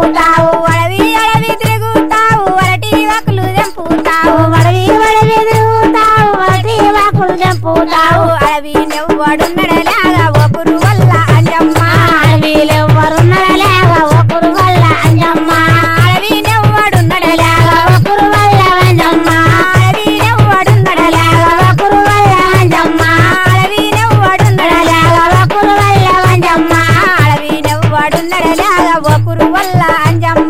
తెంపుతావు అడవి అడవి తిరుగుతావు అరటి వకులు తెంపుతావు వడవి వడవి తిరుగుతావు వడటి వాకులు తెంపుతావు అడవి నెవ్వడున్నడలాగా ఒకరు వల్ల అంజమ్మ అడవిలెవ్వరున్నలేగా ఒకరు వల్ల అంజమ్మ అడవి నెవ్వడున్నడలాగా ఒకరు వల్ల అంజమ్మ అడవి నెవ్వడున్నడలాగా ఒకరు వల్ల అంజమ్మ అడవి నెవ్వడున్నడలాగా ఒకరు వల్ల అంజమ్మ అడవి నెవ్వడున్నడలాగా ఒకరు వల్ల అంజమ్మ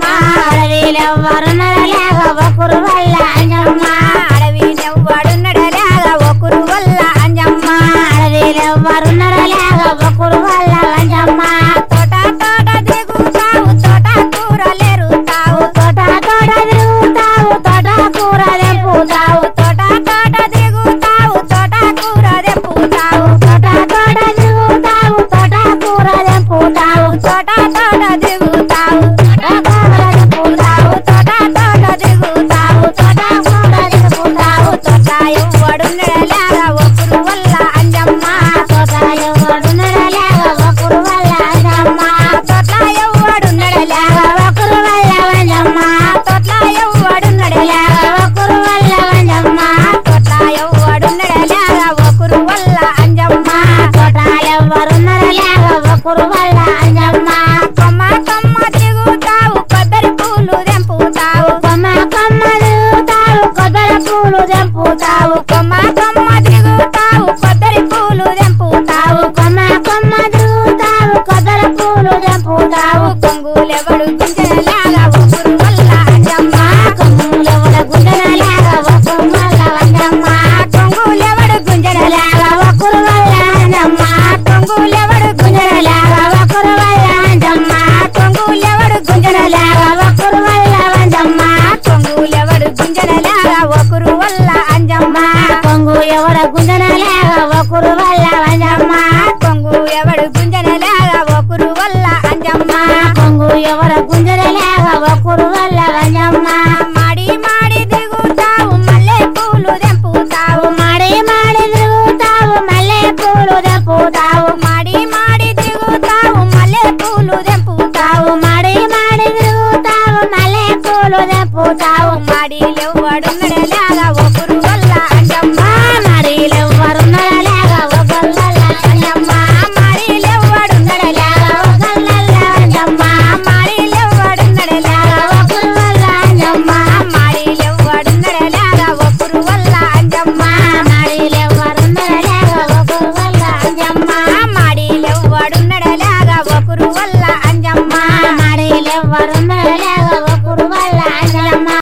అడవిలెవ్వరున్నలేగా ఒకరు వల్ల అంజమ్మ అడవి నెవ్వడున్నడలాగా ఒకరు వల్ల అంజమ్మ అడవిలెవ్వరున్నలేగా ఒకరు వల్ల అంజమ్మ తోట తోట దిగుతావు తోట కూరలేరుతావు తోట తోట తిరుగుతావు తోట కూర తెంపుతావు తోట తోట దిగుతావు తోట కూర తెంపుతావు తోట తోట తిరుగుతావు తోట కూర తెంపుతావు తోట తోట దిగుతావు తోట కూర తెంపుతావు తోట తోట దిగుతావు తోట కూర తెంపుతావు తోట ఎవ్వడున్నడలాగా ఒకరు వల్ల అంజమ్మ తోట ఎవడున్నడలేగా ఒకరు వల్ల అంజమ్మ తోట ఎవ్వడున్నడలాగా ఒకరు వల్ల అంజమ్మ తోట ఎవ్వడున్నడలాగా ఒకరు వల్ల అంజమ్మ తోట ఎవ్వడున్నడలాగా ఒకరు వల్ల అంజమ్మ తోట ఎవరున్నడలేగా ఒకరు వల్ల అంజమ్మ కొమ్మ కొమ్మ దిగుతావు కొబ్బరి పూలు తెంపుతావు కొమ్మ కొమ్మ తిరుగుతావు కొబ్బరి పూలు తెంపుతావు కొమ్మ కొమ్మ దిగుతావు కొబ్బరి పూలు తెంపుతావు కొమ్మ కొమ్మ తిరుగుతావు కొబ్బరి పూలు తెంపుతావు కొంగులెవడు గింజలాగా ఒకరు వల్ల అంజమ్మ కొమ్ములెవడ గుండెనలాగా ఒకరు వల్ల అంజమ్మ కొంగులెవడు గుంజడలాగా ఒకరు వల్ల అంజమ్మ కొంగులెవడు గుంజడలాగా ఒకరు వల్ల అంజమ్మ కొంగులెవడు గుంజడలాగా ఒకరు వల్ల అంజమ్మ కొంగులెవడు గుంజడలాగా ఒకరు వల్ల అంజమ్మ కొంగు ఎవడ గుండెనలాగా ఒకరు వల్ల అంజమ్మ కొంగు ఎవడు గుంజడలాగా ఒకరు వల్ల అంజమ్మ కొంగు ఎవడ గుంజెనలాగా ఒకరు